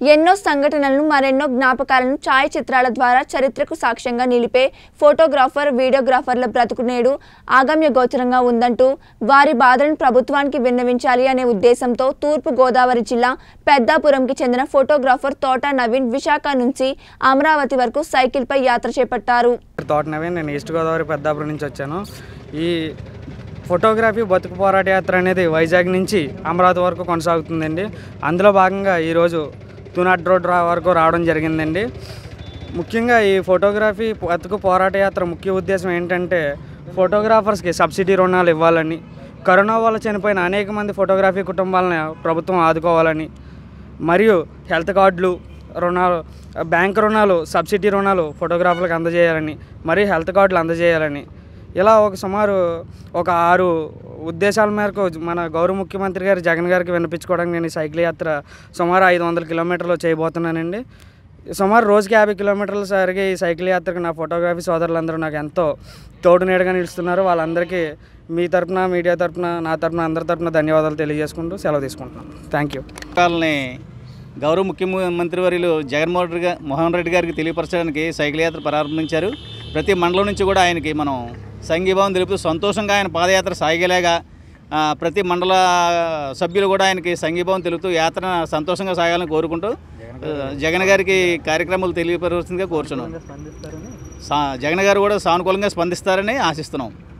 ఎన్నో సంఘటనలను మరెన్నో జ్ఞాపకాలను ఛాయాచిత్రాల ద్వారా చరిత్రకు సాక్ష్యంగా నిలిపే ఫోటోగ్రాఫర్ వీడియోగ్రాఫర్ల బ్రతుకు నేడు ఆగమ్య గోచరంగా ఉందంటూ వారి బాధలను ప్రభుత్వానికి విన్నవించాలి అనే ఉద్దేశంతో తూర్పు గోదావరి జిల్లా పెద్దాపురంకి చెందిన ఫోటోగ్రాఫర్ తోట నవీన్ విశాఖ నుంచి అమరావతి వరకు సైకిల్పై యాత్ర చేపట్టారు తోట నవీన్ నేను ఈస్ట్ గోదావరి పెద్దాపురం నుంచి వచ్చాను ఈ ఫోటోగ్రఫీ బతుకు పోరాట యాత్ర అనేది వైజాగ్ నుంచి అమరావతి వరకు కొనసాగుతుందండి అందులో భాగంగా ఈరోజు తునాట్ రోడ్ రా వరకు రావడం జరిగిందండి ముఖ్యంగా ఈ ఫోటోగ్రఫీ బతుకు పోరాట యాత్ర ముఖ్య ఉద్దేశం ఏంటంటే ఫోటోగ్రాఫర్స్కి సబ్సిడీ రుణాలు ఇవ్వాలని కరోనా వల్ల చనిపోయిన అనేక మంది ఫోటోగ్రఫీ కుటుంబాలను ప్రభుత్వం ఆదుకోవాలని మరియు హెల్త్ కార్డులు రుణాలు బ్యాంక్ రుణాలు సబ్సిడీ రుణాలు ఫోటోగ్రాఫర్లకు అందజేయాలని మరియు హెల్త్ కార్డులు అందజేయాలని ఇలా ఒక సుమారు ఒక ఆరు ఉద్దేశాల మేరకు మన గౌరవ ముఖ్యమంత్రి గారు జగన్ గారికి వినిపించుకోవడానికి నేను ఈ సైకిల్ యాత్ర సుమారు ఐదు వందల కిలోమీటర్లు చేయబోతున్నానండి సుమారు రోజుకి యాభై కిలోమీటర్ల సరిగా ఈ సైకిల్ యాత్రకు నా ఫోటోగ్రఫీ సోదరులందరూ నాకు ఎంతో తోడు నీడగా నిలుస్తున్నారు వాళ్ళందరికీ మీ తరపున మీడియా తరపున నా తరపున అందరి తరపున ధన్యవాదాలు తెలియజేసుకుంటూ సెలవు తీసుకుంటున్నాను థ్యాంక్ యూ పథకాలని గౌరవ ముఖ్యమంత్రి వర్యులు జగన్మోహన్ రెడ్డి గారు మోహన్ రెడ్డి గారికి తెలియపరచడానికి సైకిల్ యాత్ర ప్రారంభించారు ప్రతి మండలం నుంచి కూడా ఆయనకి మనం సంఘీభావం తెలుపుతూ సంతోషంగా ఆయన పాదయాత్ర సాగేలాగా ఆ, ప్రతి మండల సభ్యులు కూడా ఆయనకి సంఘీభావం తెలుపుతూ యాత్ర సంతోషంగా సాగాలని కోరుకుంటూ ఆ, జగన్ గారికి కార్యక్రమాలు తెలియపరవలసిందిగా కోరుచున్నాం సా- జగన్ గారు కూడా సానుకూలంగా స్పందిస్తారని ఆశిస్తున్నాం